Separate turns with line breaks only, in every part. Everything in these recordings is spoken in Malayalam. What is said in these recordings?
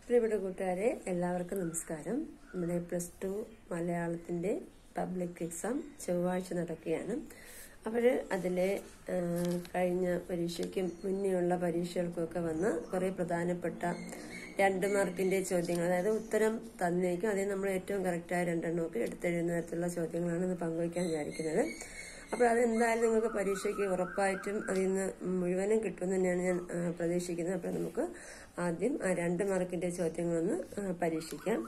പ്രിയപ്പെട്ട കൂട്ടുകാരെ എല്ലാവർക്കും നമസ്കാരം നമ്മുടെ പ്ലസ് ടു മലയാളത്തിൻ്റെ പബ്ലിക് എക്സാം ചൊവ്വാഴ്ച നടക്കുകയാണ് അപ്പോൾ അതിലെ ആ, കഴിഞ്ഞ പരീക്ഷയ്ക്കും മുന്നേയുള്ള പരീക്ഷകൾക്കൊക്കെ വന്ന് കുറേ പ്രധാനപ്പെട്ട രണ്ട് മാർക്കിൻ്റെ ചോദ്യങ്ങൾ അതായത് ഉത്തരം തന്നേക്കും അതിൽ നമ്മൾ ഏറ്റവും കറക്റ്റായ രണ്ടെണ്ണമൊക്കെ എടുത്തെഴുതുന്ന തരത്തിലുള്ള ചോദ്യങ്ങളാണ് ഇന്ന് പങ്കുവയ്ക്കാൻ വിചാരിക്കുന്നത് അപ്പോൾ അതെന്തായാലും നിങ്ങൾക്ക് പരീക്ഷയ്ക്ക് ഉറപ്പായിട്ടും അതിൽ നിന്ന് മുഴുവനും കിട്ടുമെന്ന് തന്നെയാണ് ഞാൻ ആ, പ്രതീക്ഷിക്കുന്നത് അപ്പോൾ നമുക്ക് ആദ്യം ആ രണ്ട് മാർക്കിൻ്റെ ചോദ്യങ്ങളൊന്ന് ആ, പരീക്ഷിക്കാം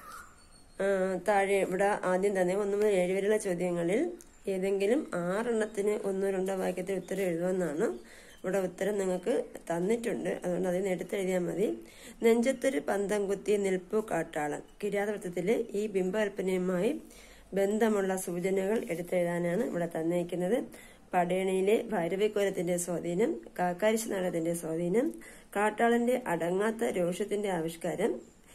ആ, താഴെ ഇവിടെ ആദ്യം തന്നെ ഒന്ന് മുതൽ ഏഴ് വരെയുള്ള ചോദ്യങ്ങളിൽ ഏതെങ്കിലും ആറെണ്ണത്തിന് ഒന്നോ രണ്ടോ വാക്യത്തിൽ ഉത്തരം എഴുതുമെന്നാണ് ഇവിടെ ഉത്തരം നിങ്ങൾക്ക് തന്നിട്ടുണ്ട് അതുകൊണ്ട് അതിൽ നിന്ന് എടുത്തെഴുതിയാൽ മതി നെഞ്ചത്തൊരു പന്തം കുത്തി നിൽപ്പു കാട്ടാളൻ കിരാതവൃത്തത്തിലെ ഈ ബിംബകൽപ്പനയുമായി ബന്ധമുള്ള സൂചനകൾ എടുത്തെഴുതാനാണ് ഇവിടെ തന്നേക്കുന്നത് പടയണിയിലെ ഭൈരവിക്കോലത്തിന്റെ സ്വാധീനം കാക്കാരിശ് നാടകത്തിന്റെ സ്വാധീനം കാട്ടാളന്റെ അടങ്ങാത്ത രോഷത്തിന്റെ ആവിഷ്കാരം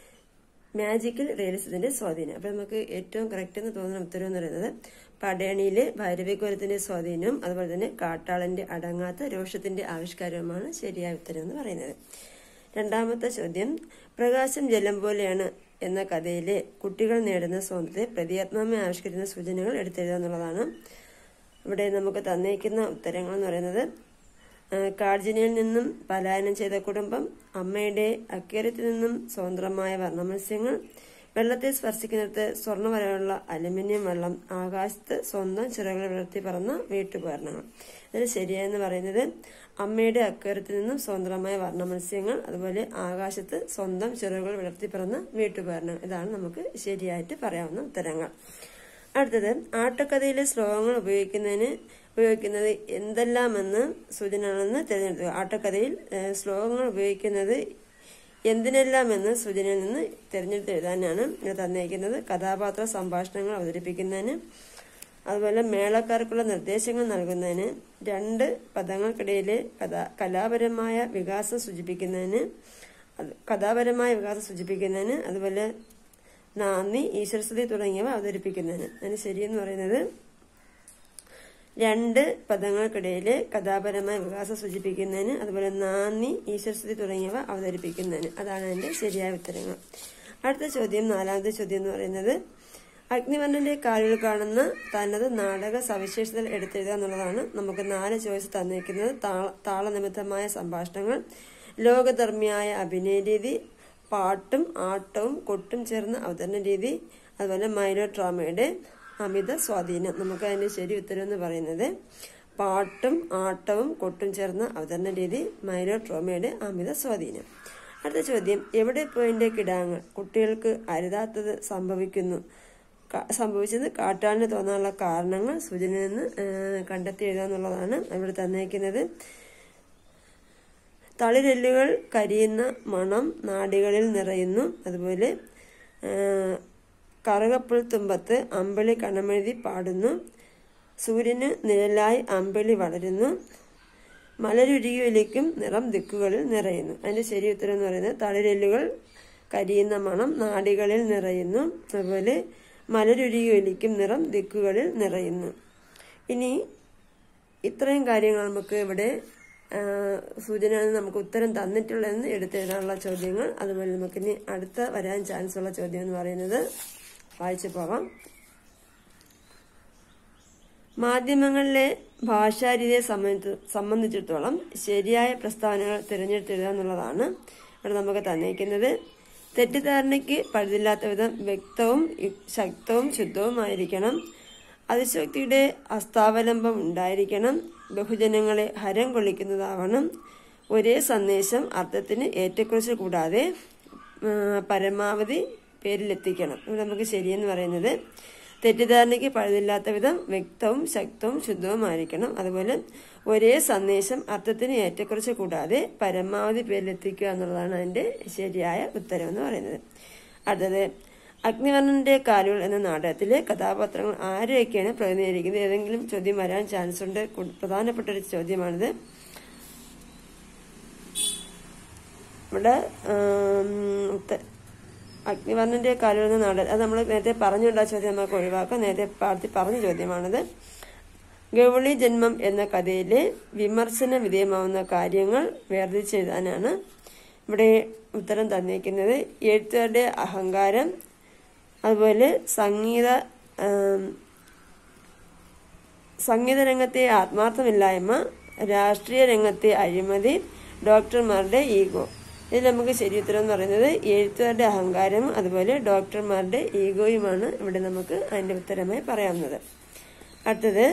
മാജിക്കൽ റിയലിസത്തിന്റെ സ്വാധീനം അപ്പൊ നമുക്ക് ഏറ്റവും കറക്റ്റ് എന്ന് തോന്നുന്ന ഉത്തരം എന്ന് പറയുന്നത് പടയണിയിലെ ഭൈരവിക്കോലത്തിന്റെ സ്വാധീനവും അതുപോലെ തന്നെ കാട്ടാളന്റെ അടങ്ങാത്ത രോഷത്തിന്റെ ആവിഷ്കാരവുമാണ് ശരിയായ ഉത്തരം എന്ന് പറയുന്നത് രണ്ടാമത്തെ ചോദ്യം പ്രകാശം ജലം പോലെയാണ് എന്ന കഥയിലെ കുട്ടികൾ നേടുന്ന സ്വാതന്ത്ര്യത്തെ പ്രതിയാത്മകമായി ആവിഷ്കരിക്കുന്ന സൂചനകൾ എടുത്തെഴുതുക എന്നുള്ളതാണ് ഇവിടെ നമുക്ക് തന്നേക്കുന്ന ഉത്തരങ്ങൾ എന്ന് പറയുന്നത് ആ, കാർജിനയിൽ നിന്നും പലായനം ചെയ്ത കുടുംബം അമ്മയുടെ അക്വേറിയത്തിൽ നിന്നും സ്വതന്ത്രമായ വർണ്ണമത്സ്യങ്ങൾ വെള്ളത്തെ സ്പർശിക്കുന്നിടത്ത് സ്വർണ്ണ വരെയുള്ള അലുമിനിയം വെള്ളം ആകാശത്ത് സ്വന്തം ചിറകൾ വിളർത്തി പറന്ന വീട്ടുപകരണങ്ങൾ ഇതിൽ ശരിയെന്ന് പറയുന്നത് അമ്മയുടെ അക്വേറിയത്തിൽ നിന്നും സ്വതന്ത്രമായ വർണ്ണമത്സ്യങ്ങൾ അതുപോലെ ആകാശത്ത് സ്വന്തം ചിറകുകൾ വിളർത്തി പറന്ന വീട്ടുപകരണങ്ങൾ ഇതാണ് നമുക്ക് ശരിയായിട്ട് പറയാവുന്ന ഉത്തരങ്ങൾ അടുത്തത് ആട്ടക്കഥയിലെ ശ്ലോകങ്ങൾ ഉപയോഗിക്കുന്നതിന് ഉപയോഗിക്കുന്നത് എന്തെല്ലാമെന്ന് സൂചനകളെന്ന് തിരഞ്ഞെടുക്കുക ആട്ടക്കഥയിൽ ഏഹ്, ശ്ലോകങ്ങൾ ഉപയോഗിക്കുന്നത് എന്തിനെല്ലാമെന്ന് സൂചനയിൽ നിന്ന് തിരഞ്ഞെടുത്ത് എഴുതാനാണ് ഇത് തന്നേക്കുന്നത് കഥാപാത്ര സംഭാഷണങ്ങൾ അവതരിപ്പിക്കുന്നതിന് അതുപോലെ മേളക്കാർക്കുള്ള നിർദ്ദേശങ്ങൾ നൽകുന്നതിന് രണ്ട് പദങ്ങൾക്കിടയിലെ കഥാ കലാപരമായ വികാസം സൂചിപ്പിക്കുന്നതിന് അത് കഥാപരമായ വികാസം സൂചിപ്പിക്കുന്നതിന് അതുപോലെ നാന്ദി ഈശ്വരസ്തുതി തുടങ്ങിയവ അവതരിപ്പിക്കുന്നതിന് അതിന് ശരിയെന്ന് പറയുന്നത് രണ്ട് പദങ്ങൾക്കിടയിലെ കഥാപരമായ വികാസം സൂചിപ്പിക്കുന്നതിന് അതുപോലെ നാന്ദി ഈശ്വരസ്തുതി തുടങ്ങിയവ അവതരിപ്പിക്കുന്നതിന് അതാണ് അതിന്റെ ശരിയായ ഉത്തരങ്ങൾ അടുത്ത ചോദ്യം നാലാമത്തെ ചോദ്യം എന്ന് പറയുന്നത് അഗ്നിവർണ്ണന്റെ കാലുകൾ കാണുന്ന തനത് നാടക സവിശേഷതകൾ എടുത്തെഴുതുക എന്നുള്ളതാണ് നമുക്ക് നാല് ചോയ്സ് തന്നിരിക്കുന്നത് താള- താളനിമിത്തമായ സംഭാഷണങ്ങൾ ലോകധർമ്മിയായ അഭിനയ രീതി പാട്ടും ആട്ടവും കൊട്ടും ചേർന്ന അവതരണ രീതി അതുപോലെ മൈലോ ഡ്രാമയുടെ അമിത സ്വാധീനം നമുക്ക് അതിന്റെ ശരി ഉത്തരം എന്ന് പറയുന്നത് പാട്ടും ആട്ടവും കൊട്ടും ചേർന്ന അവതരണ രീതി മൈലോ ട്രോമയുടെ അമിത സ്വാധീനം അടുത്ത ചോദ്യം എവിടെ പോയിന്റെ കിടാങ്ങൾ കുട്ടികൾക്ക് അരുതാത്തത് സംഭവിക്കുന്നു ക- സംഭവിച്ചത് കാട്ടാളിന് തോന്നാനുള്ള കാരണങ്ങൾ സൂചനയിൽ നിന്ന് ഏഹ്, കണ്ടെത്തി എഴുതുക എന്നുള്ളതാണ് ഇവിടെ തന്നേക്കുന്നത് തളിരെല്ലുകൾ കരിയുന്ന മണം നാടികളിൽ നിറയുന്നു അതുപോലെ ഏഹ്, കറുകപ്പുൽ തുമ്പത്ത് അമ്പിളി കണമെഴുതി പാടുന്നു സൂര്യന് നിഴലായി അമ്പിളി വളരുന്നു മലരുരുകിയൊലിക്കും നിറം ദിക്കുകളിൽ നിറയുന്നു അതിന്റെ ശരി ഉത്തരം എന്ന് പറയുന്നത് തളിരെല്ലുകൾ കരിയുന്ന മണം നാടികളിൽ നിറയുന്നു അതുപോലെ മലരുരുകിയൊലിക്കും നിറം ദിക്കുകളിൽ നിറയുന്നു ഇനി ഇത്രയും കാര്യങ്ങൾ നമുക്ക് ഇവിടെ ആ, സൂചന നമുക്ക് ഉത്തരം തന്നിട്ടുള്ളതെന്ന് എടുത്തെഴുതാനുള്ള ചോദ്യങ്ങൾ അതുപോലെ നമുക്ക് ഇനി അടുത്ത വരാൻ ചാൻസ് ഉള്ള ചോദ്യം എന്ന് പറയുന്നത് വായിച്ചു പോവാം മാധ്യമങ്ങളിലെ ഭാഷാരീതിയെ സംബന്ധിച്ച് സംബന്ധിച്ചിടത്തോളം ശരിയായ പ്രസ്താവനകൾ തിരഞ്ഞെടുത്തെഴുതുക എന്നുള്ളതാണ് ഇവിടെ നമുക്ക് തന്നിരിക്കുന്നത് തെറ്റിദ്ധാരണയ്ക്ക് പഴുതില്ലാത്ത വിധം വ്യക്തവും യു- ശക്തവും ശുദ്ധവുമായിരിക്കണം അതിശക്തിയുടെ അസ്ഥാവലംബം ഉണ്ടായിരിക്കണം ബഹുജനങ്ങളെ ഹരം കൊള്ളിക്കുന്നതാവണം ഒരേ സന്ദേശം അർത്ഥത്തിന് ഏറ്റക്കുറച്ച് കൂടാതെ ആ, പരമാവധി പേരിലെത്തിക്കണം ഇവിടെ നമുക്ക് ശരിയെന്ന് പറയുന്നത് തെറ്റിദ്ധാരണയ്ക്ക് പഴുതില്ലാത്ത വിധം വ്യക്തവും ശക്തവും ശുദ്ധവുമായിരിക്കണം അതുപോലെ ഒരേ സന്ദേശം അർത്ഥത്തിന് ഏറ്റക്കുറച്ച് കൂടാതെ പരമാവധി പേരിലെത്തിക്കുക എന്നുള്ളതാണ് അതിന്റെ ശരിയായ ഉത്തരം എന്ന് പറയുന്നത് അടുത്തത് അഗ്നിവർണ്ണന്റെ കാലുകൾ എന്ന നാടകത്തിലെ കഥാപാത്രങ്ങൾ ആരെയൊക്കെയാണ് പ്രതിനിധീകരിക്കുന്നത് ഏതെങ്കിലും ചോദ്യം വരാൻ ചാൻസ് ഉണ്ട് കു- പ്രധാനപ്പെട്ട ഒരു ചോദ്യമാണിത് ഇവിടെ ആം, ഉത്ത- അഗ്നിവർണ്ണന്റെ കാലുകൾ എന്ന നാടകം അത് നമ്മൾ നേരത്തെ പറഞ്ഞുകൊണ്ട് ആ ചോദ്യം നമുക്ക് ഒഴിവാക്കാം നേരത്തെ പാർത്തി പറഞ്ഞ ചോദ്യമാണിത് ഗൗളി ജന്മം എന്ന കഥയിലെ വിമർശന വിധേയമാവുന്ന കാര്യങ്ങൾ വേർതിരിച്ചെഴുതാനാണ് ഇവിടെ ഉത്തരം തന്നിരിക്കുന്നത് എഴുത്തുകാരുടെ അഹങ്കാരം അതുപോലെ സംഗീത ആം, സംഗീത രംഗത്തെ ആത്മാർത്ഥമില്ലായ്മ രാഷ്ട്രീയ രംഗത്തെ അഴിമതി ഡോക്ടർമാരുടെ ഈഗോ ഇതിൽ നമുക്ക് ശരി ഉത്തരം എന്ന് പറയുന്നത് എഴുത്തുകാരുടെ അഹങ്കാരം അതുപോലെ ഡോക്ടർമാരുടെ ഈഗോയുമാണ് ഇവിടെ നമുക്ക് അതിന്റെ ഉത്തരമായി പറയാവുന്നത് അടുത്തത്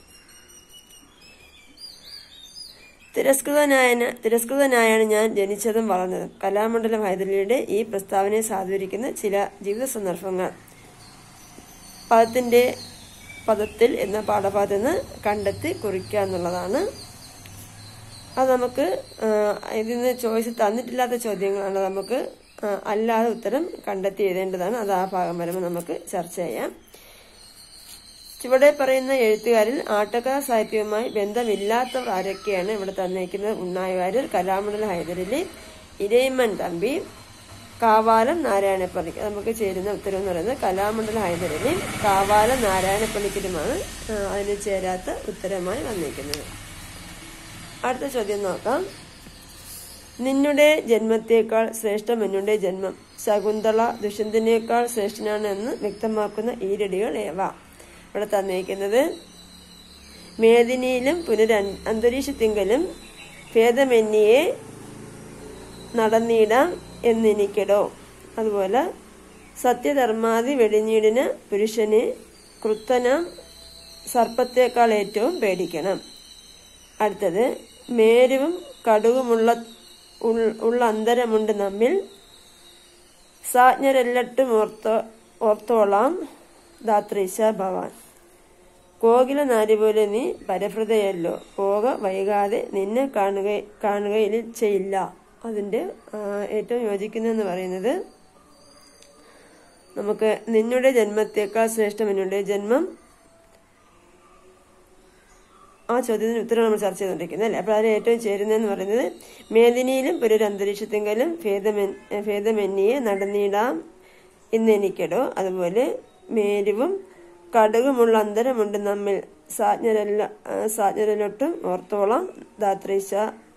തിരസ്കൃതനായന തിരസ്കൃതനായാണ് ഞാൻ ജനിച്ചതും വളർന്നതും കലാമണ്ഡലം ഹൈദരലിയുടെ ഈ പ്രസ്താവനയെ സാധൂരിക്കുന്ന ചില ജീവിത സന്ദർഭങ്ങൾ പദത്തിന്റെ പദത്തിൽ എന്ന പാഠഭാഗത്ത് നിന്ന് കണ്ടെത്തി കുറിക്കുക എന്നുള്ളതാണ് അത് നമുക്ക് ആ, ഇതിന് ചോയ്സ് തന്നിട്ടില്ലാത്ത ചോദ്യങ്ങളാണ് നമുക്ക് ആ, അല്ലാതെ ഉത്തരം കണ്ടെത്തി എഴുതേണ്ടതാണ് അത് ആ ഭാഗം വരുമ്പോൾ നമുക്ക് ചർച്ച ചെയ്യാം ചുവടെ പറയുന്ന എഴുത്തുകാരിൽ ആട്ടക്കഥ സാഹിത്യവുമായി ബന്ധമില്ലാത്തവർ ആരൊക്കെയാണ് ഇവിടെ തന്നിരിക്കുന്നത് ഉണ്ണായിവാര്യർ കലാമണ്ഡല ഹൈദരലി ഇരയിമ്മൻ തമ്പി കാവാലം നാരായണപ്പള്ളിക്ക് നമുക്ക് ചേരുന്ന ഉത്തരം എന്ന് പറയുന്നത് കലാമണ്ഡല ഹൈദരലി കാവാലം നാരായണപ്പള്ളിക്കലുമാണ് ആ, അതിന് ചേരാത്ത ഉത്തരമായി വന്നിരിക്കുന്നത് അടുത്ത ചോദ്യം നോക്കാം നിന്നുടെ ജന്മത്തേക്കാൾ ശ്രേഷ്ഠം എന്നുടെ ജന്മം ശകുന്തള ദുഷ്യന്തനേക്കാൾ ശ്രേഷ്ഠനാണ് എന്ന് വ്യക്തമാക്കുന്ന ഈരടികൾ ഏവ ഇവിടെ തന്നിരിക്കുന്നത് മേദിനിയിലും പുനര അന്തരീക്ഷത്തിങ്കലും ഭേദമെന്നിയെ നടന്നിടാം എന്നെനിക്കിടോ അതുപോലെ സത്യധർമാതി വെടിഞ്ഞീടിന് പുരുഷന് കൃത്തനം സർപ്പത്തേക്കാൾ ഏറ്റവും പേടിക്കണം അടുത്തത് മേരുവും കടുകുമുള്ള ഉൾ- ഉള്ള അന്തരമുണ്ട് നമ്മിൽ സാജ്ഞരെല്ലട്ടും ഓർത്തോ ഓർത്തോളാം ദാത്രീശ ഭവാൻ കോകില നാരി പോലെ നീ പരഭൃതയല്ലോ പോക വൈകാതെ നിന്നെ കാണുക കാണുകയിൽ ചെയ്യില്ല അതിന്റെ ആ, ഏറ്റവും യോജിക്കുന്നതെന്ന് പറയുന്നത് നമുക്ക് നിന്നുടെ ജന്മത്തേക്കാൾ ശ്രേഷ്ഠം എന്നുടെ ജന്മം ആ ചോദ്യത്തിന് ഉത്തരം നമ്മൾ ചർച്ച ചെയ്തുകൊണ്ടിരിക്കുന്നത് അല്ലേ അപ്പോൾ അതിൽ ഏറ്റവും ചേരുന്നതെന്ന് പറയുന്നത് മേദിനിയിലും പുരൊരു അന്തരീക്ഷത്തെങ്കിലും ഭേദമെൻ ഭേദമെന്നിയെ നടന്നിടാം എന്നെനിക്കടോ അതുപോലെ മേരുവും കടുകുമുള്ള അന്തരമുണ്ട് നമ്മിൽ സാജ്ഞരല്ല ആ, സാജ്ഞരലൊട്ടും ഓർത്തോളം ദാത്രീശ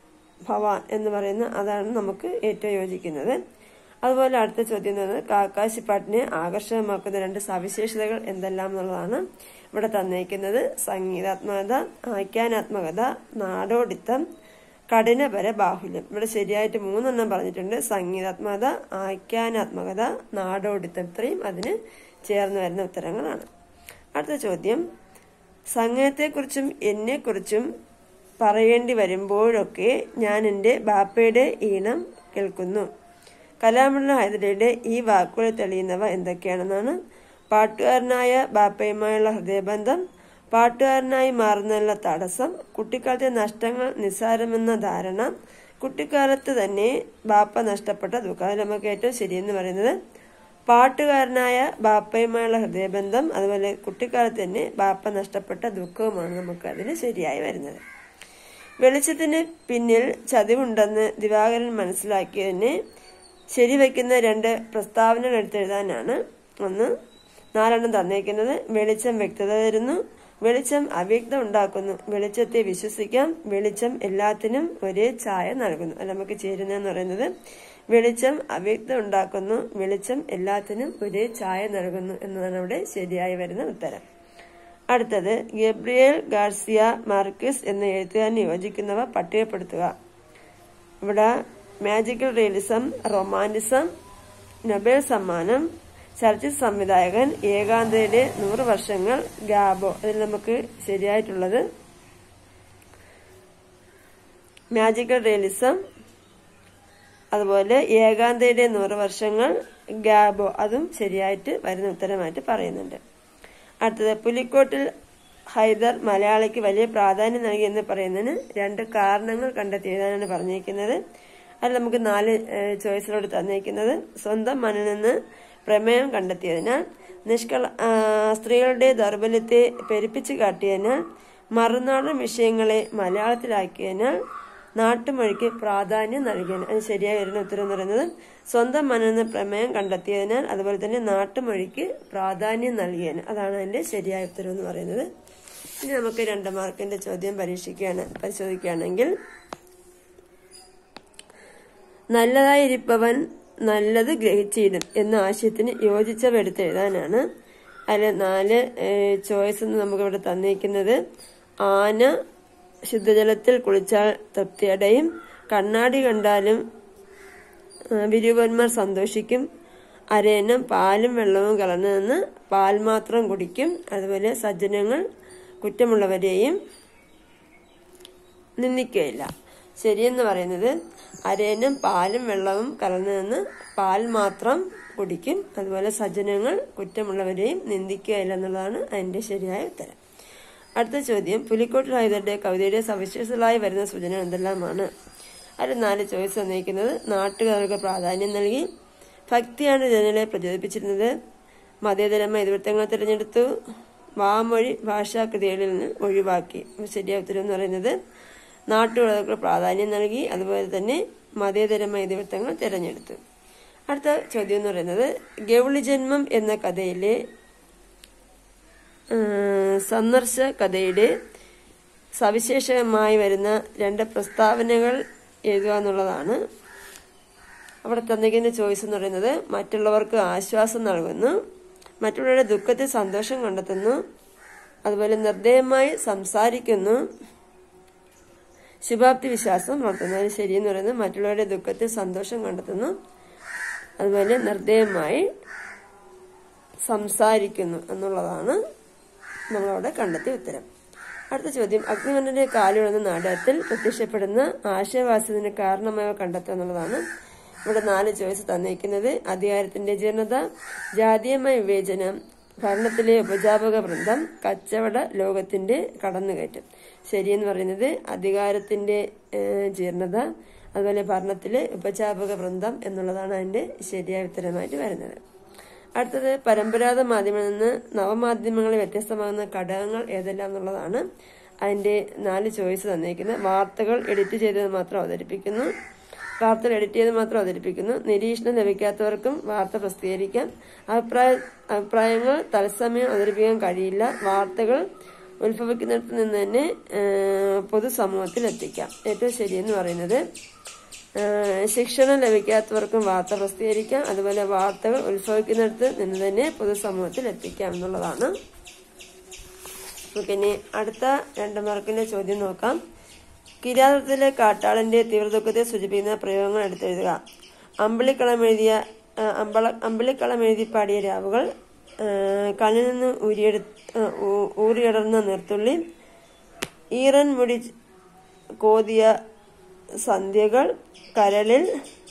ഭവാൻ എന്ന് പറയുന്ന അതാണ് നമുക്ക് ഏറ്റവും യോജിക്കുന്നത് അതുപോലെ അടുത്ത ചോദ്യം എന്ന് പറയുന്നത് കാക്കാശിപ്പാട്ടിനെ ആകർഷകമാക്കുന്ന രണ്ട് സവിശേഷതകൾ എന്തെല്ലാം എന്നുള്ളതാണ് ഇവിടെ തന്നിരിക്കുന്നത് സംഗീതാത്മകത ആഖ്യാനാത്മകത നാടോടിത്തം കഠിനപര ബാഹുല്യം ഇവിടെ ശരിയായിട്ട് മൂന്നെണ്ണം പറഞ്ഞിട്ടുണ്ട് സംഗീതാത്മകത ആഖ്യാനാത്മകത നാടോടിത്തം ഇത്രയും അതിന് ചേർന്ന് വരുന്ന ഉത്തരങ്ങളാണ് അടുത്ത ചോദ്യം സംഗീതത്തെക്കുറിച്ചും എന്നെക്കുറിച്ചും പറയേണ്ടി വരുമ്പോഴൊക്കെ ഞാൻ എൻ്റെ ബാപ്പയുടെ ഈണം കേൾക്കുന്നു കലാമണ്ഡലം ഹൈദരലിയുടെ ഈ വാക്കുകൾ തെളിയുന്നവ എന്തൊക്കെയാണെന്നാണ് പാട്ടുകാരനായ ബാപ്പയുമായുള്ള ഹൃദയബന്ധം പാട്ടുകാരനായി മാറുന്നതിനുള്ള തടസ്സം കുട്ടിക്കാലത്തെ നഷ്ടങ്ങൾ നിസ്സാരമെന്ന ധാരണ കുട്ടിക്കാലത്ത് തന്നെ ബാപ്പ നഷ്ടപ്പെട്ട ദുഃഖം അതിൽ നമുക്ക് ഏറ്റവും ശരിയെന്ന് പറയുന്നത് പാട്ടുകാരനായ ബാപ്പയുമായുള്ള ഹൃദയബന്ധം അതുപോലെ കുട്ടിക്കാലത്ത് തന്നെ ബാപ്പ നഷ്ടപ്പെട്ട ദുഃഖവുമാണ് നമുക്ക് അതിൽ ശരിയായി വരുന്നത് വെളിച്ചത്തിന് പിന്നിൽ ചതിവുണ്ടെന്ന് ദിവാകരൻ മനസ്സിലാക്കിയതിനെ ശരിവെക്കുന്ന രണ്ട് പ്രസ്താവനകൾ എടുത്തെഴുതാനാണ് ഒന്ന് നാലെണ്ണം തന്നേക്കുന്നത് വെളിച്ചം വ്യക്തത തരുന്നു വെളിച്ചം അവ്യക്തം ഉണ്ടാക്കുന്നു വെളിച്ചത്തെ വിശ്വസിക്കാം വെളിച്ചം എല്ലാത്തിനും ഒരേ ഛായ നൽകുന്നു അല്ല നമുക്ക് ചേരുന്നതെന്ന് പറയുന്നത് വെളിച്ചം അവ്യക്തം ഉണ്ടാക്കുന്നു വെളിച്ചം എല്ലാത്തിനും ഒരേ ഛായ നൽകുന്നു എന്നതാണ് അവിടെ ശരിയായി വരുന്ന ഉത്തരം അടുത്തത് ഗബ്രിയേൽ ഗാർസിയ മാർക്കിസ് എന്ന എഴുത്തുകാരന് യോജിക്കുന്നവ പട്ടികപ്പെടുത്തുക ഇവിടെ മാജിക്കൽ റിയലിസം റൊമാൻറ്റിസം നൊബേൽ സമ്മാനം ചലച്ചിത്ര സംവിധായകൻ ഏകാന്തയുടെ നൂറ് വർഷങ്ങൾ ഗാബോ അതിൽ നമുക്ക് ശരിയായിട്ടുള്ളത് മാജിക്കൽ റിയലിസം അതുപോലെ ഏകാന്തയുടെ നൂറ് വർഷങ്ങൾ ഗാബോ അതും ശരിയായിട്ട് വരുന്ന ഉത്തരമായിട്ട് പറയുന്നുണ്ട് അടുത്തത് പുലിക്കോട്ടിൽ ഹൈദർ മലയാളിക്ക് വലിയ പ്രാധാന്യം നൽകിയെന്ന് പറയുന്നതിന് രണ്ട് കാരണങ്ങൾ കണ്ടെത്തി എഴുതാനാണ് പറഞ്ഞിരിക്കുന്നത് അതിൽ നമുക്ക് നാല് ചോയ്സിലോട് തന്നിരിക്കുന്നത് സ്വന്തം മണ്ണിൽ നിന്ന് പ്രമേയം കണ്ടെത്തിയതിനാൽ നിഷ്കള ആ, സ്ത്രീകളുടെ ദൗർബല്യത്തെ പെരുപ്പിച്ച് കാട്ടിയതിനാൽ മറുനാടൻ വിഷയങ്ങളെ മലയാളത്തിലാക്കിയതിനാൽ നാട്ടുമൊഴിക്ക് പ്രാധാന്യം നൽകിയതിന് അത് ശരിയായി വരുന്ന ഉത്തരം എന്ന് പറയുന്നത് സ്വന്തം മണ്ണിൽ നിന്ന് പ്രമേയം കണ്ടെത്തിയതിനാൽ അതുപോലെ തന്നെ നാട്ടുമൊഴിക്ക് പ്രാധാന്യം നൽകിയതിന് അതാണ് അതിന്റെ ശരിയായ ഉത്തരം എന്ന് പറയുന്നത് ഇനി നമുക്ക് രണ്ട് മാർക്കിന്റെ ചോദ്യം പരീക്ഷിക്കുകയാണ് പരിശോധിക്കുകയാണെങ്കിൽ നല്ലതായിരിപ്പവൻ നല്ലത് ഗ്രഹിച്ചിടും എന്ന ആശയത്തിന് യോജിച്ചവ എടുത്ത് എഴുതാനാണ് അതിൽ നാല് ചോയ്സ് നമുക്കിവിടെ തന്നിരിക്കുന്നത് ആന ശുദ്ധജലത്തിൽ കുളിച്ചാൽ തൃപ്തിയടയും കണ്ണാടി കണ്ടാലും ആ, വിരൂപന്മാർ സന്തോഷിക്കും അരയന്നം പാലും വെള്ളവും കലർന്നു നിന്ന് പാൽ മാത്രം കുടിക്കും അതുപോലെ സജ്ജനങ്ങൾ കുറ്റമുള്ളവരെയും നിന്ദിക്കുകയില്ല ശരിയെന്ന് പറയുന്നത് അരയനും പാലും വെള്ളവും കലർന്നു നിന്ന് പാൽ മാത്രം കുടിക്കും അതുപോലെ സജ്ജനങ്ങൾ കുറ്റമുള്ളവരെയും നിന്ദിക്കുകയില്ല എന്നുള്ളതാണ് അതിന്റെ ശരിയായ ഉത്തരം അടുത്ത ചോദ്യം പുലിക്കോട്ട് ഹൈദരുടെ കവിതയുടെ സവിശേഷതകളായി വരുന്ന സൂചന എന്തെല്ലാമാണ് അതിൽ നാല് ചോയ്സ് തന്നിരിക്കുന്നത് നാട്ടുകാർക്ക് പ്രാധാന്യം നൽകി ഭക്തിയാണ് ജനങ്ങളെ പ്രചോദിപ്പിച്ചിരുന്നത് മതേതരമായ ഇതിവൃത്തങ്ങൾ തിരഞ്ഞെടുത്തു വാമൊഴി ഭാഷാകൃതികളിൽ നിന്ന് ഒഴിവാക്കി അപ്പൊ ശരിയായ ഉത്തരം എന്ന് പറയുന്നത് നാട്ടുകാർക്ക് പ്രാധാന്യം നൽകി അതുപോലെ തന്നെ മതേതരമായ ഇതിവൃത്തങ്ങൾ തിരഞ്ഞെടുത്തു അടുത്ത ചോദ്യം എന്ന് പറയുന്നത് ഗൗളി ജന്മം എന്ന കഥയിലെ ആ, സന്ദർശ കഥയുടെ സവിശേഷമായി വരുന്ന രണ്ട് പ്രസ്താവനകൾ എഴുതുക എന്നുള്ളതാണ് അവിടെ തന്നിരിക്കുന്ന ചോയ്സ് എന്ന് പറയുന്നത് മറ്റുള്ളവർക്ക് ആശ്വാസം നൽകുന്നു മറ്റുള്ളവരുടെ ദുഃഖത്തിൽ സന്തോഷം കണ്ടെത്തുന്നു അതുപോലെ നിർദ്ദയമായി സംസാരിക്കുന്നു ശുഭാപ്തി വിശ്വാസം വളർത്തുന്നു അതിന് ശരിയെന്ന് പറയുന്നത് മറ്റുള്ളവരുടെ ദുഃഖത്തിൽ സന്തോഷം കണ്ടെത്തുന്നു അതുപോലെ നിർദ്ദയമായി സംസാരിക്കുന്നു എന്നുള്ളതാണ് നമ്മളവിടെ കണ്ടെത്തിയ ഉത്തരം അടുത്ത ചോദ്യം അഗ്നിമന്നന്റെ കാലുഴന്ന നാടകത്തിൽ പ്രത്യക്ഷപ്പെടുന്ന ആശയവാസ്യത്തിന് കാരണമായ കണ്ടെത്തുക എന്നുള്ളതാണ് ഇവിടെ നാല് ചോയ്സ് തന്നിരിക്കുന്നത് അധികാരത്തിന്റെ ജീർണത ജാതീയമായ വിവേചനം ഭരണത്തിലെ ഉപജാപക വൃന്ദം കച്ചവട ലോകത്തിന്റെ കടന്നുകയറ്റം ശരിയെന്ന് പറയുന്നത് അധികാരത്തിന്റെ ഏഹ്, ജീർണത അതുപോലെ ഭരണത്തിലെ ഉപജാപക വൃന്ദം എന്നുള്ളതാണ് അതിന്റെ ശരിയായ ഉത്തരമായിട്ട് വരുന്നത് അടുത്തത് പരമ്പരാഗത മാധ്യമങ്ങളിൽ നിന്ന് നവമാധ്യമങ്ങളെ വ്യത്യസ്തമാകുന്ന ഘടകങ്ങൾ ഏതെല്ലാം എന്നുള്ളതാണ് അതിന്റെ നാല് ചോയ്സ് തന്നിരിക്കുന്നത് വാർത്തകൾ എഡിറ്റ് ചെയ്തത് മാത്രം അവതരിപ്പിക്കുന്നു വാർത്തകൾ എഡിറ്റ് ചെയ്ത് മാത്രം അവതരിപ്പിക്കുന്നു നിരീക്ഷണം ലഭിക്കാത്തവർക്കും വാർത്ത പ്രസിദ്ധീകരിക്കാം അഭിപ്രായ അഭിപ്രായങ്ങൾ തത്സമയം അവതരിപ്പിക്കാൻ കഴിയില്ല വാർത്തകൾ ഉത്ഭവിക്കുന്നിടത്ത് നിന്ന് തന്നെ ഏഹ്, പൊതുസമൂഹത്തിൽ എത്തിക്കാം ഏറ്റവും ശരിയെന്ന് പറയുന്നത് ഏഹ് ശിക്ഷണം ലഭിക്കാത്തവർക്കും വാർത്ത പ്രസിദ്ധീകരിക്കാം അതുപോലെ വാർത്തകൾ ഉത്ഭവിക്കുന്നിടത്ത് നിന്ന് തന്നെ പൊതുസമൂഹത്തിൽ എത്തിക്കാം എന്നുള്ളതാണ് നമുക്കിനി അടുത്ത രണ്ട് മാർക്കിന്റെ ചോദ്യം നോക്കാം കിരാതത്തിലെ കാട്ടാളന്റെ തീവ്രദുഃഖത്തെ സൂചിപ്പിക്കുന്ന പ്രയോഗങ്ങൾ എടുത്തെഴുതുക അമ്പിളിക്കളം എഴുതിയ ആ, അമ്പള അമ്പിളിക്കളം എഴുതി പാടിയ രാവുകൾ ആ, കണ്ണിൽ നിന്ന് ഊരിയെടു ആ, ഊ- ഊറിയടർന്ന നീർത്തുള്ളി ഈറൻ മുടി കോതിയ സന്ധ്യകൾ കരളിൽ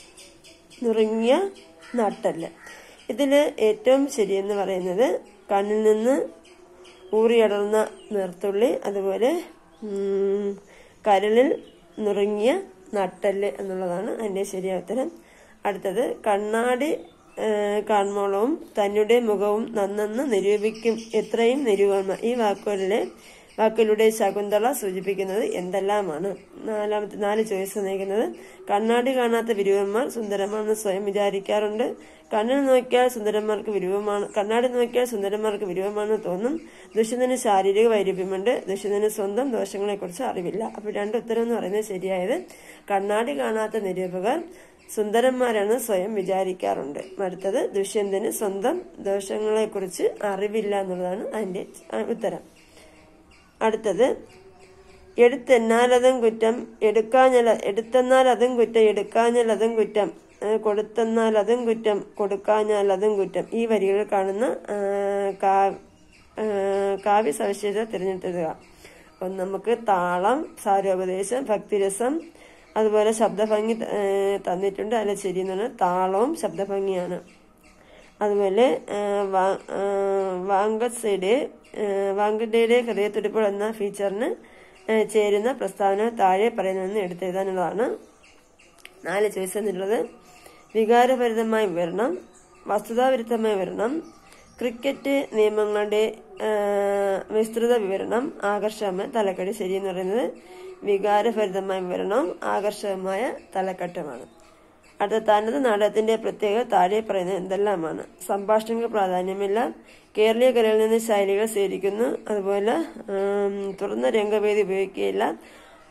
നുറുങ്ങിയ നട്ടല് ഇതില് ഏറ്റവും ശരിയെന്ന് പറയുന്നത് കണ്ണിൽ നിന്ന് ഊറിയടർന്ന നീർത്തുള്ളി അതുപോലെ ഉം, കരളിൽ നുറുങ്ങിയ നട്ടല് എന്നുള്ളതാണ് അതിന്റെ ശരിയായ ഉത്തരം അടുത്തത് കണ്ണാടി ഏഹ്, കാൺമോളവും തന്നുടെ മുഖവും നന്നെന്ന് നിരൂപിക്കും എത്രയും നിരൂപണ ഈ വാക്കുകളിലെ വാക്കിലൂടെ ശകുന്തള സൂചിപ്പിക്കുന്നത് എന്തെല്ലാമാണ് നാലാമത്തെ നാല് ചോയ്സ് നയിക്കുന്നത് കണ്ണാടി കാണാത്ത വിരൂപന്മാർ സുന്ദരമാണെന്ന് സ്വയം വിചാരിക്കാറുണ്ട് കണ്ണിൽ നോക്കിയാൽ സുന്ദരന്മാർക്ക് വിരൂപമാണ് കണ്ണാടി നോക്കിയാൽ സുന്ദരന്മാർക്ക് വിരൂപമാണെന്ന് തോന്നും ദുഷ്യന്തന് ശാരീരിക വൈരൂപ്യമുണ്ട് ദുഷ്യന്തന് സ്വന്തം ദോഷങ്ങളെക്കുറിച്ച് അറിവില്ല അപ്പോൾ രണ്ട് ഉത്തരം എന്ന് പറയുന്നത് ശരിയായത് കണ്ണാടി കാണാത്ത നിരൂപകർ സുന്ദരന്മാരാണ് സ്വയം വിചാരിക്കാറുണ്ട് അടുത്തത് ദുഷ്യന്തന് സ്വന്തം ദോഷങ്ങളെക്കുറിച്ച് അറിവില്ല എന്നുള്ളതാണ് അതിന്റെ ആ, ഉത്തരം അടുത്തത് എടുത്തെന്നാൽ അതും കുറ്റം എടുക്കാഞ്ഞല എടുത്തെന്നാൽ അതും കുറ്റം എടുക്കാഞ്ഞാൽ അതും കുറ്റം ഏ, കൊടുത്തെന്നാൽ അതും കുറ്റം കൊടുക്കാഞ്ഞാൽ അതും കുറ്റം ഈ വരികളിൽ കാണുന്ന ആ, കാ- ആ, കാവ്യ സവിശേഷത തിരഞ്ഞെടുത്തുക അപ്പം നമുക്ക് താളം സാരോപദേശം ഭക്തിരസം അതുപോലെ ശബ്ദഭംഗി ഏ, തന്നിട്ടുണ്ട് അതിൽ ശരി എന്ന് പറഞ്ഞാൽ താളവും ശബ്ദഭംഗിയാണ് അതുപോലെ ആ, വാ- ആ, വാങ്കസയുടെ ആ, വാങ്കഡയുടെ ഹൃദയത്തുടിപ്പുകൾ എന്ന ഫീച്ചറിന് ആ, ചേരുന്ന പ്രസ്താവന താഴെ പറയുന്നതെന്ന് എടുത്തെഴുതാനുള്ളതാണ് നാല് ചോയ്സ് എന്നുള്ളത് വികാരഭരിതമായ വിവരണം വസ്തുതാവിരുദ്ധമായ വിവരണം ക്രിക്കറ്റ് നിയമങ്ങളുടെ ആ, വിസ്തൃത വിവരണം ആകർഷകമായ തലക്കെട്ട് ശരിയെന്ന് പറയുന്നത് വികാരഭരിതമായ വിവരണം ആകർഷകമായ തലക്കെട്ടുമാണ് അടുത്ത തനത് നാടകത്തിന്റെ പ്രത്യേകത താഴെ പറയുന്നത് എന്തെല്ലാമാണ് സംഭാഷണങ്ങൾക്ക് പ്രാധാന്യമില്ല കേരളീയ കലയിൽ നിന്ന് ശൈലികൾ സ്വീകരിക്കുന്നു അതുപോലെ ഉം, തുറന്ന രംഗവേദി ഉപയോഗിക്കുകയില്ല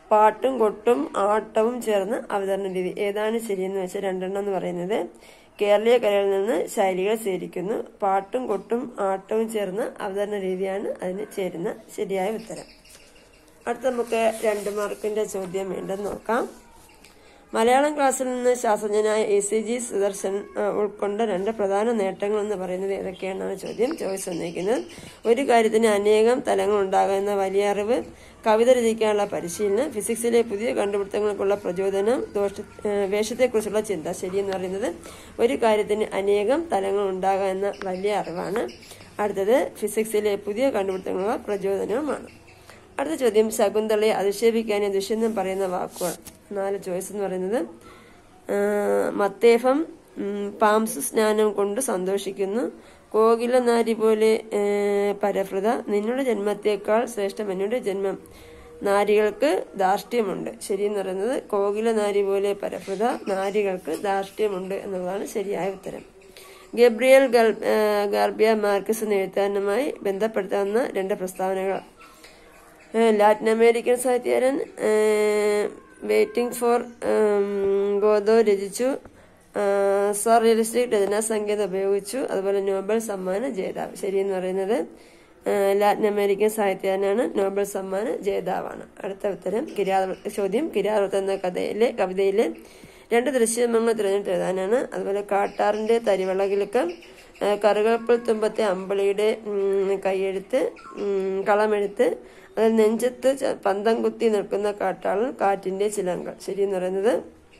പാട്ടും കൊട്ടും ആട്ടവും ചേർന്ന അവതരണ രീതി ഏതാണ് ശരിയെന്ന് വെച്ചാൽ രണ്ടെണ്ണം എന്ന് പറയുന്നത് കേരളീയ കലയിൽ നിന്ന് ശൈലികൾ സ്വീകരിക്കുന്നു പാട്ടും കൊട്ടും ആട്ടവും ചേർന്ന അവതരണ രീതിയാണ് അതിന് ചേരുന്ന ശരിയായ ഉത്തരം അടുത്ത നമുക്ക് രണ്ട് മാർക്കിന്റെ ചോദ്യം വീണ്ടും നോക്കാം മലയാളം ക്ലാസ്സിൽ നിന്ന് ശാസ്ത്രജ്ഞനായ എ സി ജി സുദർശൻ ആ, ഉൾക്കൊണ്ട രണ്ട് പ്രധാന നേട്ടങ്ങൾ എന്ന് പറയുന്നത് ഏതൊക്കെയാണെന്നാണ് ചോദ്യം ചോയ്സ് വന്നിരിക്കുന്നത് ഒരു കാര്യത്തിന് അനേകം തലങ്ങൾ ഉണ്ടാകുന്ന വലിയ അറിവ് കവിത രചിക്കാനുള്ള പരിശീലനം ഫിസിക്സിലെ പുതിയ കണ്ടുപിടുത്തങ്ങൾക്കുള്ള പ്രചോദനം ദോഷ ആ, വേഷത്തെക്കുറിച്ചുള്ള ചിന്ത ശരിയെന്ന് പറയുന്നത് ഒരു കാര്യത്തിന് അനേകം തലങ്ങൾ ഉണ്ടാകുക എന്ന വലിയ അറിവാണ് അടുത്തത് ഫിസിക്സിലെ പുതിയ കണ്ടുപിടുത്തങ്ങളുള്ള പ്രചോദനവുമാണ് അടുത്ത ചോദ്യം ശകുന്തളയെ അധിക്ഷേപിക്കാനും ദുഷ്യന്തം പറയുന്ന വാക്കുകൾ നാല് ചോയ്സ് എന്ന് പറയുന്നത് ആ, മത്തേഫം ഉം, പാംസു സ്നാനം കൊണ്ട് സന്തോഷിക്കുന്നു കോകില നാരി പോലെ ഏ, പരഭൃത നിന്നുടെ ജന്മത്തേക്കാൾ ശ്രേഷ്ഠം എന്നുടെ ജന്മം നാരികൾക്ക് ധാർഷ്ട്യമുണ്ട് ശരിയെന്ന് പറയുന്നത് കോകില നാരി പോലെ പരഭൃത നാരികൾക്ക് ധാർഷ്ട്യമുണ്ട് എന്നുള്ളതാണ് ശരിയായ ഉത്തരം ഗബ്രിയൽ ഗൽ- ആ, ഗാർബിയ മാർക്കസ് എന്ന എഴുത്താനുമായി ബന്ധപ്പെടുത്താവുന്ന രണ്ട് പ്രസ്താവനകൾ ഏഹ് ലാറ്റിൻ അമേരിക്കൻ സാഹിത്യകാരൻ വെയിറ്റിംഗ് ഫോർ ഗോദോ രചിച്ചു സർ റിയലിസ്റ്റിക് രചനാ സംഗീതം ഉപയോഗിച്ചു അതുപോലെ നോബൽ സമ്മാന ജേതാവ് ശരിയെന്ന് പറയുന്നത് ഏഹ് ലാറ്റിൻ അമേരിക്കൻ സാഹിത്യകാരനാണ് നോബൽ സമ്മാന ജേതാവാണ് അടുത്ത ഉത്തരം കിരാത ചോദ്യം കിരാതവൃത്തം എന്ന കഥയിലെ കവിതയിലെ രണ്ട് ദൃശ്യമങ്ങൾ തിരഞ്ഞെടുത്ത് എഴുതാനാണ് അതുപോലെ കാട്ടാറിന്റെ തരിവളകിലുക്കം ഏഹ് കറുകപ്പൽ തുമ്പത്തെ അമ്പിളിയുടെ ഉം, കൈയെഴുത്ത് ഉം, കളമെഴുത്ത് അതിൽ നെഞ്ചത്ത് ച- പന്തം കുത്തി നിൽക്കുന്ന കാട്ടാളൻ കാറ്റിന്റെ ചിലങ്കൾ ശരിയെന്ന് പറയുന്നത്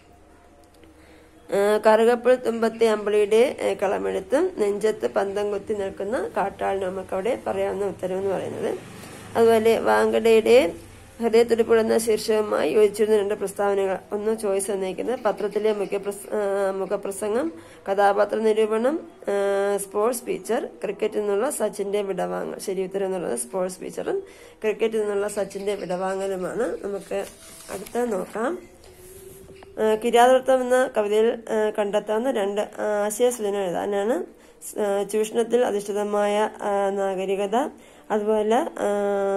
ഏഹ് കറുകപ്പുൾ തുമ്പത്തെ അമ്പിളിയുടെ ഏഹ് കളമെഴുത്തും നെഞ്ചത്ത് പന്തം കുത്തി നിൽക്കുന്ന കാട്ടാളിന് നമുക്ക് അവിടെ പറയാവുന്ന ഉത്തരവ് എന്ന് പറയുന്നത് അതുപോലെ വാങ്കഡയുടെ ഹൃദയത്തുടിപ്പുൾ എന്ന ശീർഷകവുമായി യോജിച്ചിരുന്ന രണ്ട് പ്രസ്താവനകൾ ഒന്ന് ചോയ്സ് വന്നിരിക്കുന്നത് പത്രത്തിലെ മുഖ്യപ്രസ ഏഹ് മുഖപ്രസംഗം കഥാപാത്ര നിരൂപണം ഏഹ് സ്പോർട്സ് ഫീച്ചർ ക്രിക്കറ്റിൽ നിന്നുള്ള സച്ചിന്റെ വിടവാങ്ങൽ ശരി ഉത്തരം എന്നുള്ളത് സ്പോർട്സ് ഫീച്ചറും ക്രിക്കറ്റിൽ നിന്നുള്ള സച്ചിന്റെ വിടവാങ്ങലുമാണ് നമുക്ക് അടുത്ത നോക്കാം ആ, കിരാതവൃത്തം എന്ന കവിതയിൽ ആ, കണ്ടെത്താവുന്ന രണ്ട് ആശയസൂചന എഴുതാനാണ് ആ, ചൂഷണത്തിൽ അധിഷ്ഠിതമായ ആ, നാഗരികത അതുപോലെ ആ,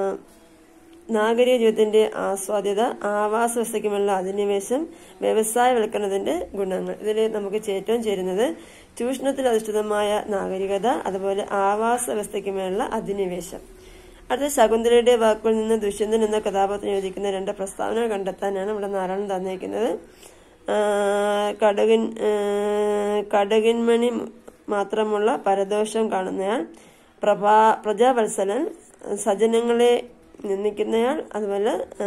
നാഗരിക ജീവിതത്തിന്റെ ആസ്വാദ്യത ആവാസ വ്യവസ്ഥയ്ക്കുമുള്ള അധിനിവേശം വ്യവസായവൽക്കരണത്തിന്റെ ഗുണങ്ങൾ ഇതിൽ നമുക്ക് ഏറ്റവും ചേരുന്നത് ചൂഷണത്തിൽ അധിഷ്ഠിതമായ നാഗരികത അതുപോലെ ആവാസ വ്യവസ്ഥയ്ക്കുമുള്ള അധിനിവേശം അടുത്ത ശകുന്തലയുടെ വാക്കുകളിൽ നിന്ന് ദുഷ്യന്തൻ എന്ന കഥാപാത്രം യോജിക്കുന്ന രണ്ട് പ്രസ്താവനകൾ കണ്ടെത്താനാണ് ഇവിടെ നാരായണൻ തന്നിരിക്കുന്നത് ആ, കടുകിൻ ആ, കടുകിൻമണി മാത്രമുള്ള പരദോഷം കാണുന്നയാൾ പ്രഭാ പ്രജാവത്സലൻ സജ്ജനങ്ങളെ നിന്ദിക്കുന്നയാൾ അതുപോലെ ആ,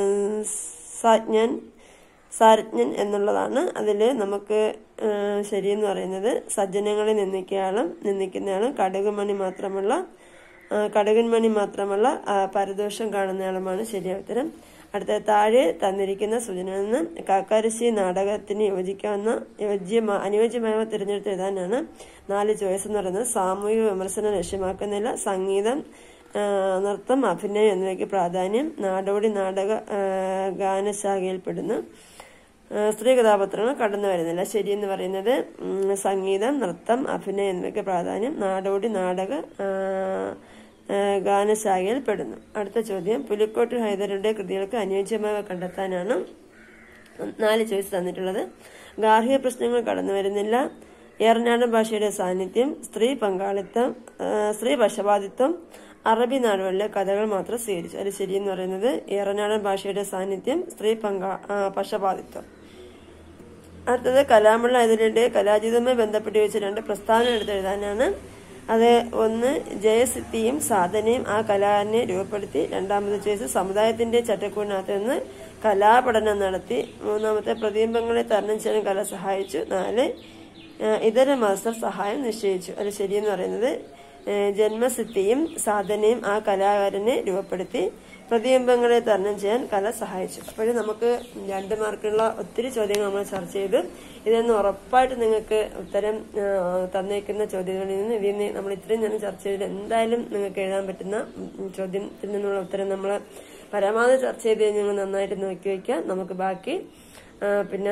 സാജ്ഞൻ സാരജ്ഞൻ എന്നുള്ളതാണ് അതിൽ നമുക്ക് ആ, ശരിയെന്ന് പറയുന്നത് സജ്ജനങ്ങളെ നിന്ദിക്കയാളും നിന്ദിക്കുന്നയാളും കടുകുമണി മാത്രമുള്ള ആ, കടുകൻമണി മാത്രമല്ല ആ, പരദോഷം കാണുന്നയാളുമാണ് ശരിയായ ഉത്തരം അടുത്ത താഴെ തന്നിരിക്കുന്ന സൂചനയിൽ നിന്ന് കാക്കാരശ്ശി നാടകത്തിന് യോജിക്കാവുന്ന യോജ്യമായ അനുയോജ്യമായ തിരഞ്ഞെടുത്ത് എഴുതാനാണ് നാല് ചോയ്സ് എന്ന് പറയുന്നത് സാമൂഹിക വിമർശനം ലക്ഷ്യമാക്കുന്നില്ല സംഗീതം ആ, നൃത്തം അഭിനയം എന്നിവയ്ക്ക് പ്രാധാന്യം നാടോടി നാടക ആ, ഗാനശാഖയിൽപ്പെടുന്നു ആ, സ്ത്രീ കഥാപാത്രങ്ങൾ കടന്നു വരുന്നില്ല ശരിയെന്ന് പറയുന്നത് ഉം, സംഗീതം നൃത്തം അഭിനയം എന്നിവയ്ക്ക് പ്രാധാന്യം നാടോടി നാടക ആ, ആ, ഗാനശാഖയിൽ പെടുന്നു അടുത്ത ചോദ്യം പുലിക്കോട്ട് ഹൈദരുടെ കൃതികൾക്ക് അനുയോജ്യമായ കണ്ടെത്താനാണ് നാല് ചോയ്സ് തന്നിട്ടുള്ളത് ഗാർഹിക പ്രശ്നങ്ങൾ കടന്നു വരുന്നില്ല ഏറനാടൻ ഭാഷയുടെ സാന്നിധ്യം സ്ത്രീ പങ്കാളിത്തം ആ, സ്ത്രീ പക്ഷപാതിത്വം അറബി നാടുകളിലെ കഥകൾ മാത്രം സ്വീകരിച്ചു അത് ശരിയെന്ന് പറയുന്നത് ഏറനാടൻ ഭാഷയുടെ സാന്നിധ്യം സ്ത്രീ പങ്കാ ആ, പക്ഷപാതിത്വം അടുത്തത് കലാമുള്ള ഇതിലുടെ കലാജീവിതവുമായി ബന്ധപ്പെട്ട് വെച്ച് രണ്ട് പ്രസ്താവന എടുത്ത് എഴുതാനാണ് അത് ഒന്ന് ജയസിദ്ധിയും സാധനയും ആ കലാനെ രൂപപ്പെടുത്തി രണ്ടാമത്തെ ചോയ്സ് സമുദായത്തിന്റെ ചട്ടക്കൂടിനകത്ത് നിന്ന് കലാപഠനം നടത്തി മൂന്നാമത്തെ പ്രതിബിംബങ്ങളെ തരണം ചെയ്യാൻ കല സഹായിച്ചു നാല് ആ, ഇതര മത്സര സഹായം നിശ്ചയിച്ചു അത് ശരിയെന്ന് പറയുന്നത് ഏ, ജന്മസിദ്ധിയും സാധനയും ആ കലാകാരനെ രൂപപ്പെടുത്തി പ്രതിബിംബങ്ങളെ തരണം ചെയ്യാൻ കല സഹായിച്ചു അപ്പോൾ നമുക്ക് രണ്ട് മാർക്കുള്ള ഒത്തിരി ചോദ്യങ്ങൾ നമ്മൾ ചർച്ച ചെയ്തു ഇതൊന്ന് ഉറപ്പായിട്ട് നിങ്ങൾക്ക് ഉത്തരം ആ, തന്നേക്കുന്ന ചോദ്യങ്ങളിൽ നിന്ന് ഇതിൽ നിന്ന് നമ്മൾ ഇത്രയും നേരം ചർച്ച ചെയ്തതിൽ എന്തായാലും നിങ്ങൾക്ക് എഴുതാൻ പറ്റുന്ന ഉം, ചോദ്യത്തിൽ നിന്നുള്ള ഉത്തരം നമ്മൾ പരമാവധി ചർച്ച ചെയ്ത് കഴിഞ്ഞ് നിങ്ങൾ നന്നായിട്ട് നോക്കി വയ്ക്കുക നമുക്ക് ബാക്കി ആ, പിന്നെ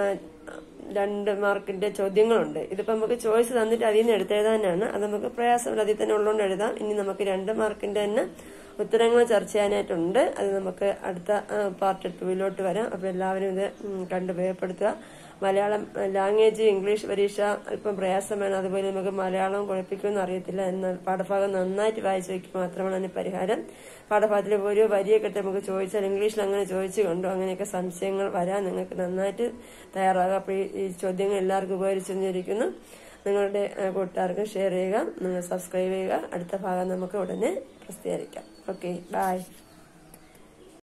രണ്ട് മാർക്കിന്റെ ചോദ്യങ്ങളുണ്ട് ഇതിപ്പോ നമുക്ക് ചോയ്സ് തന്നിട്ട് അതിൽ നിന്ന് എടുത്തെഴുതാനാണ് അത് നമുക്ക് പ്രയാസമില്ല അതിൽ തന്നെ ഉള്ളതുകൊണ്ട് എഴുതാം ഇനി നമുക്ക് രണ്ട് മാർക്കിന്റെ തന്നെ ഉത്തരങ്ങൾ ചർച്ച ചെയ്യാനായിട്ടുണ്ട് അത് നമുക്ക് അടുത്ത പാർട്ട് ടൂവിലോട്ട് വരാം അപ്പോൾ എല്ലാവരും ഇത് ഉം, കണ്ട് ഉപയോഗപ്പെടുത്തുക മലയാളം ലാംഗ്വേജ് ഇംഗ്ലീഷ് പരീക്ഷ അല്പം പ്രയാസമാണ് അതുപോലെ നമുക്ക് മലയാളം കുഴപ്പിക്കുമെന്ന് അറിയത്തില്ല എന്നാൽ പാഠഭാഗം നന്നായിട്ട് വായിച്ചു വയ്ക്കുക മാത്രമാണ് അതിന് പരിഹാരം പാഠഭാഗത്തിലെ ഓരോ വരിയൊക്കെ ഇട്ട് നമുക്ക് ചോദിച്ചാൽ ഇംഗ്ലീഷിൽ അങ്ങനെ ചോദിച്ചു കണ്ടോ അങ്ങനെയൊക്കെ സംശയങ്ങൾ വരാൻ നിങ്ങൾക്ക് നന്നായിട്ട് തയ്യാറാകുക അപ്പോൾ ഈ- ഈ ചോദ്യങ്ങൾ എല്ലാവർക്കും ഉപകരിച്ചെന്നിരിക്കുന്നു നിങ്ങളുടെ ഏഹ്, കൂട്ടുകാർക്ക് ഷെയർ ചെയ്യുക നിങ്ങൾ സബ്സ്ക്രൈബ് ചെയ്യുക അടുത്ത ഭാഗം നമുക്ക് ഉടനെ പ്രസിദ്ധീകരിക്കാം ഓക്കെ ബൈ